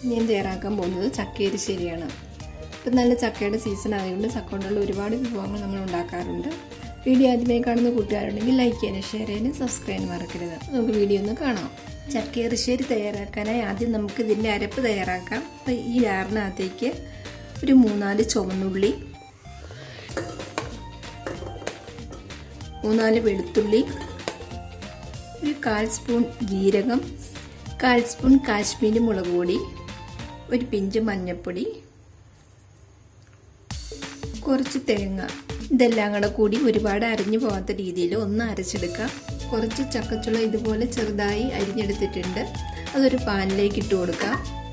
ഞാൻ തയ്യാറാക്കാൻ പോകുന്നത് ചക്കയരിശ്ശേരിയാണ് ഇപ്പം നല്ല ചക്കയുടെ സീസൺ ആയതുകൊണ്ട് ചക്ക കൊണ്ടുള്ള ഒരുപാട് വിഭവങ്ങൾ നമ്മൾ ഉണ്ടാക്കാറുണ്ട് വീഡിയോ ആദ്യമായി കാണുന്ന കൂട്ടുകാരുണ്ടെങ്കിൽ ലൈക്ക് ചെയ്യാനും ഷെയർ ചെയ്യാനും സബ്സ്ക്രൈബ് ചെയ്യാനും മറക്കരുത് നമുക്ക് വീഡിയോ ഒന്ന് കാണാം ചക്കയറിശ്ശേരി തയ്യാറാക്കാനായി ആദ്യം നമുക്ക് ഇതിൻ്റെ അരപ്പ് തയ്യാറാക്കാം അപ്പം ഈ ജാറിനകത്തേക്ക് ഒരു മൂന്നാല് ചുവന്നുള്ളി മൂന്നാല് വെളുത്തുള്ളി ഒരു കാൽ സ്പൂൺ ജീരകം കാൽ സ്പൂൺ കാശ്മീരി മുളക് പൊടി ഒരു പിഞ്ച് മഞ്ഞൾപ്പൊടി കുറച്ച് തേങ്ങ ഇതെല്ലാം കൂടെ കൂടി ഒരുപാട് അരിഞ്ഞു പോകാത്ത രീതിയിൽ ഒന്ന് അരച്ചെടുക്കാം കുറച്ച് ചക്കച്ചുള ഇതുപോലെ ചെറുതായി അരിഞ്ഞെടുത്തിട്ടുണ്ട് അതൊരു പാനിലേക്ക് ഇട്ട് കൊടുക്കാം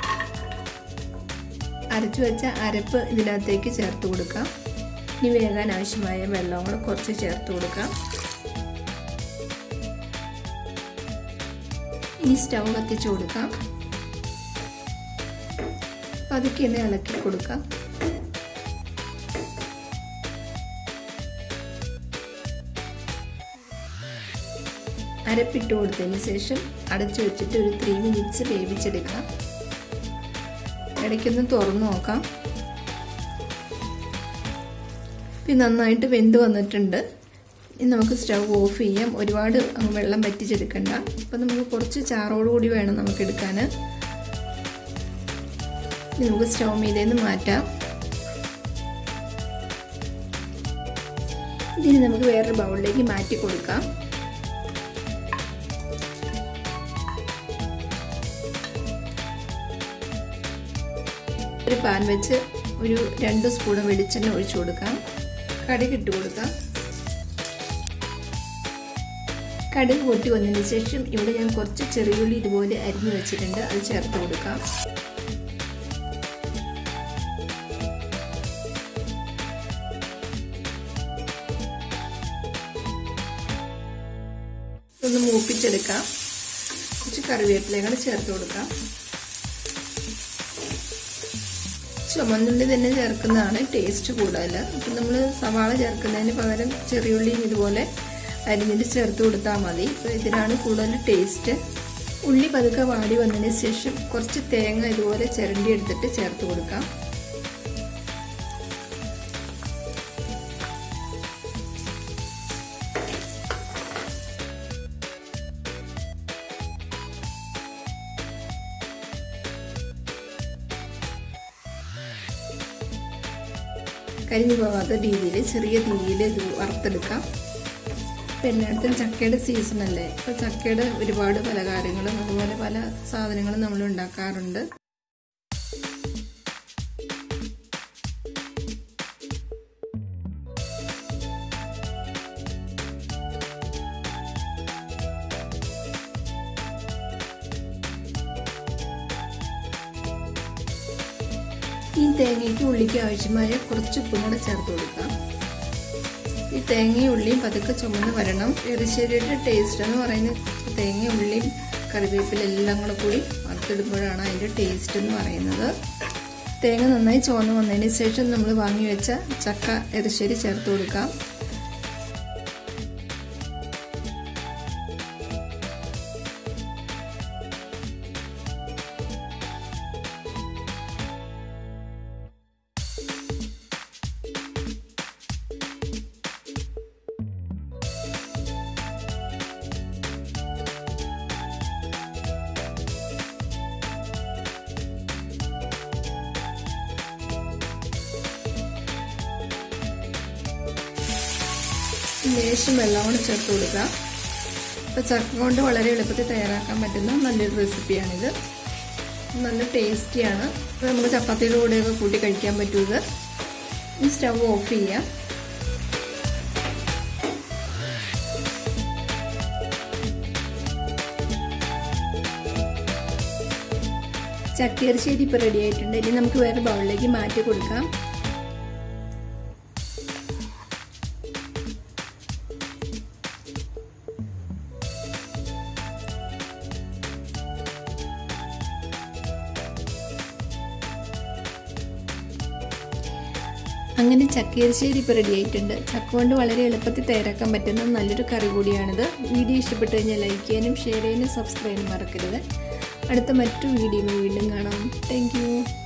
അരച്ചു വെച്ച അരപ്പ് ഇതിനകത്തേക്ക് ചേർത്ത് കൊടുക്കാം ഇനി വേകാൻ ആവശ്യമായ വെള്ളം കൂടെ കുറച്ച് ചേർത്ത് കൊടുക്കാം ഇനി സ്റ്റൗ കത്തിച്ചു കൊടുക്കാം പതുക്കെ ഒന്ന് ഇളക്കി കൊടുക്കാം അരപ്പിട്ട് കൊടുത്തതിന് ശേഷം അടച്ചു വെച്ചിട്ട് ഒരു ത്രീ മിനിറ്റ്സ് വേവിച്ചെടുക്കാം ഇടയ്ക്കൊന്ന് തുറന്നു നോക്കാം ഇത് നന്നായിട്ട് വെന്ത് വന്നിട്ടുണ്ട് ഇനി നമുക്ക് സ്റ്റൗ ഓഫ് ചെയ്യാം ഒരുപാട് വെള്ളം വറ്റിച്ചെടുക്കണ്ട അപ്പം നമുക്ക് കുറച്ച് ചാറോടുകൂടി വേണം നമുക്ക് എടുക്കാൻ നമുക്ക് സ്റ്റൗ മീതേന്ന് മാറ്റാം ഇതിന് നമുക്ക് വേറൊരു ബൗളിലേക്ക് മാറ്റി കൊടുക്കാം ഒരു പാൻ വെച്ച് ഒരു രണ്ട് സ്പൂൺ വെളിച്ചെണ്ണ ഒഴിച്ചു കൊടുക്കാം കടുക് ഇട്ട് കൊടുക്കാം കടുക് പൊട്ടി വന്നതിന് ശേഷം ഇവിടെ ഞാൻ കുറച്ച് ചെറിയുള്ളി ഇതുപോലെ അരിഞ്ഞു വെച്ചിട്ടുണ്ട് അത് ചേർത്ത് കൊടുക്കാം ഒന്ന് മൂപ്പിച്ചെടുക്കാം കുറച്ച് കറിവേപ്പിലയും കൂടെ ചേർത്ത് കൊടുക്കാം ചുമന്നുള്ളി തന്നെ ചേർക്കുന്നതാണ് ടേസ്റ്റ് കൂടുതൽ അപ്പം നമ്മൾ സവാള ചേർക്കുന്നതിന് പകരം ചെറിയുള്ളിയും ഇതുപോലെ അരിഞ്ഞിട്ട് ചേർത്ത് കൊടുത്താൽ മതി അപ്പോൾ ഇതിനാണ് കൂടുതൽ ടേസ്റ്റ് ഉള്ളി പതുക്കെ വാടി വന്നതിന് ശേഷം കുറച്ച് തേങ്ങ ഇതുപോലെ ചിരണ്ടി എടുത്തിട്ട് ചേർത്ത് കൊടുക്കാം കരിഞ്ഞു പോകാത്ത രീതിയിൽ ചെറിയ തീയിൽ ഇത് വറുത്തെടുക്കാം എല്ലായിടത്തും ചക്കയുടെ സീസൺ അല്ലേ ഇപ്പോൾ ചക്കയുടെ ഒരുപാട് പലഹാരങ്ങളും അതുപോലെ പല സാധനങ്ങളും നമ്മൾ ഉണ്ടാക്കാറുണ്ട് ഈ തേങ്ങയ്ക്ക് ഉള്ളിക്ക് ആവശ്യമായ കുറച്ച് ഉപ്പും കൂടെ ചേർത്ത് കൊടുക്കാം ഈ തേങ്ങയും ഉള്ളിയും പതുക്കെ ചുമന്ന് വരണം എറിശ്ശേരിയുടെ ടേസ്റ്റ് എന്ന് പറയുന്നത് തേങ്ങ ഉള്ളിയും കറിവേപ്പില എല്ലാം കൂടെ കൂടി വറുത്തെടുക്കുമ്പോഴാണ് അതിൻ്റെ ടേസ്റ്റ് എന്ന് പറയുന്നത് തേങ്ങ നന്നായി ചുവന്ന് വന്നതിന് ശേഷം നമ്മൾ വാങ്ങി വെച്ച ചക്ക എറിശ്ശേരി ചേർത്ത് കൊടുക്കാം ലേശം വെള്ളം കൂടെ ചേർത്ത് കൊടുക്കുക അപ്പോൾ ചക്ക കൊണ്ട് വളരെ എളുപ്പത്തിൽ തയ്യാറാക്കാൻ പറ്റുന്ന നല്ലൊരു റെസിപ്പിയാണിത് നല്ല ടേസ്റ്റിയാണ് അപ്പോൾ നമുക്ക് ചപ്പാത്തിയുടെ കൂടെയൊക്കെ കൂട്ടി കഴിക്കാൻ പറ്റും ഇത് സ്റ്റവ് ഓഫ് ചെയ്യാം ചക്കയറിശ്ശേരി ഇപ്പോൾ റെഡി ആയിട്ടുണ്ട് ഇനി നമുക്ക് വേറെ ബൗളിലേക്ക് മാറ്റി കൊടുക്കാം അങ്ങനെ ചക്കയരിശ്ശേരി ഇപ്പോൾ റെഡി ആയിട്ടുണ്ട് ചക്ക കൊണ്ട് വളരെ എളുപ്പത്തിൽ തയ്യാറാക്കാൻ പറ്റുന്ന നല്ലൊരു കറി കൂടിയാണിത് വീഡിയോ ഇഷ്ടപ്പെട്ടു കഴിഞ്ഞാൽ ലൈക്ക് ചെയ്യാനും ഷെയർ ചെയ്യാനും സബ്സ്ക്രൈബ് ചെയ്യാനും മറക്കരുത് അടുത്ത മറ്റു വീഡിയോയിൽ വീണ്ടും കാണാം താങ്ക്